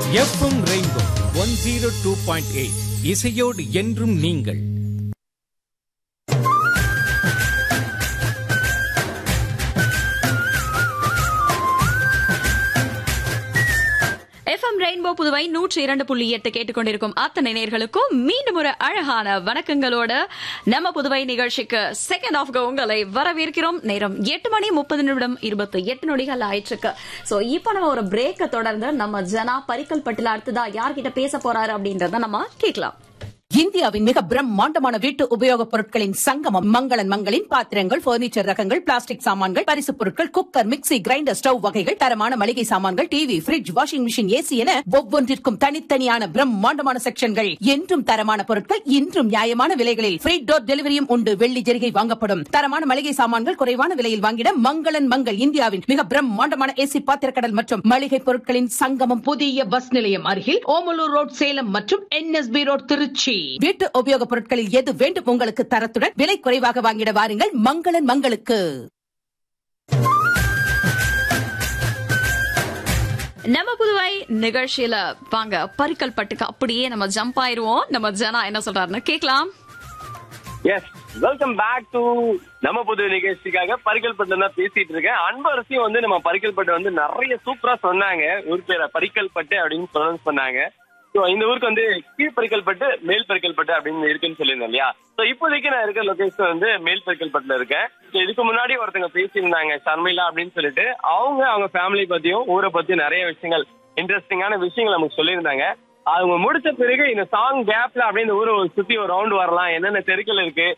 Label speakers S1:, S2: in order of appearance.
S1: FM rainbow one zero two point eight இசையோடு என்றும் நீங்கள்
S2: எஃப்எம் ரெயின்போ புதுவை நூற்றி இரண்டு புள்ளி எட்டு கேட்டுக்கொண்டிருக்கும் அத்தனை நேர்களுக்கும் மீண்டும் ஒரு அழகான வணக்கங்களோட நம்ம புதுவை நிகழ்ச்சிக்கு செகண்ட் ஆஃப் உங்களை வரவேற்கிறோம் நேரம் எட்டு மணி முப்பது நிமிடம் இருபத்தி எட்டு நொடிகள் ஆயிடுச்சுக்கு சோ இப்போ நம்ம ஒரு பிரேக்க தொடர்ந்து நம்ம ஜனா பரிக்கல் பட்டில அடுத்ததா யார்கிட்ட பேச போறாரு அப்படின்றத நம்ம கேட்கலாம்
S3: இந்தியாவின் மிக பிரம்மாண்டமான வீட்டு உபயோகப் பொருட்களின் சங்கமம் மங்களன் மங்களின் பாத்திரங்கள் பர்னிச்சர் ரகங்கள் பிளாஸ்டிக் சாமான்கள் பரிசுப் பொருட்கள் குக்கர் மிக்ஸி கிரைண்டர் ஸ்டவ் வகைகள் தரமான மளிகை சாமான்கள் TV fridge washing machine AC என ஒவ்வொன்றிற்கும் தனித்தனியான பிரம்மாண்டமான செக்ஷன்கள் என்றும் தரமான பொருட்கள் இன்றும் நியாயமான விலைகளில் ஃப்ரீ டோர் டெலிவரியும் உண்டு வெள்ளி ஜெரிகை வாங்கப்படும் தரமான மளிகை சாமான்கள் குறைவான விலையில் வாங்கிட மங்களன் மங்கள் இந்தியாவின் மிக பிரம்மாண்டமான ஏசி பாத்திரக்கடல் மற்றும் மளிகை பொருட்களின் சங்கமம் புதிய பஸ் நிலையம் அருகில் ஓமலூர் ரோட் சேலம் மற்றும் என்எஸ்பி ரோட் திருச்சி வீட்டு உபயோகப் பொருட்களில் எது வேண்டும் உங்களுக்கு தரத்துடன் விலை குறைவாக வாங்கிட வாருங்கள் மங்களன் மங்களுக்கு
S2: நம்ம புதுவை நிகழ்ச்சியில வாங்க பரிக்கல் பட்டுக்கு அப்படியே நம்ம ஜம்ப் ஆயிருவோம் நம்ம ஜனா என்ன சொல்றாருன்னு கேட்கலாம்
S4: எஸ் வெல்கம் பேக் டு நம்ம புது நிகழ்ச்சிக்காக பரிக்கல்பட்டு தான் பேசிட்டு இருக்கேன் அன்பரசியும் வந்து நம்ம பரிக்கல்பட்டு வந்து நிறைய சூப்பரா சொன்னாங்க ஊர் பேரை பரிக்கல்பட்டு அப்படின்னு ப்ரொனவுன்ஸ் பண்ணாங்க ஸோ இந்த ஊருக்கு வந்து கீழ் பரிக்கல்பட்டு மேல் பரிக்கல்பட்டு அப்படின்னு இருக்குன்னு சொல்லியிருந்தேன் இல்லையா ஸோ இப்போதைக்கு நான் இருக்க லொகேஷன் வந்து மேல் பரிக்கல்பட்டுல இருக்கேன் ஸோ இதுக்கு முன்னாடி ஒருத்தங்க பேசியிருந்தாங்க ஷர்மிளா அப்படின்னு சொல்லிட்டு அவங்க அவங்க ஃபேமிலி பத்தியும் ஊரை பத்தியும் நிறைய விஷயங்கள் இன்ட்ரெஸ்டிங்கான விஷயங்கள் நமக்கு சொல்லியிருந்தாங்க அவங்க முடிச்ச பிறகு இந்த சாங் கேப்ல அப்படியே இந்த ஊரை சுத்தி ஒரு ரவுண்ட் வரலாம் என்னென்ன தெருக்கள் இருக்கு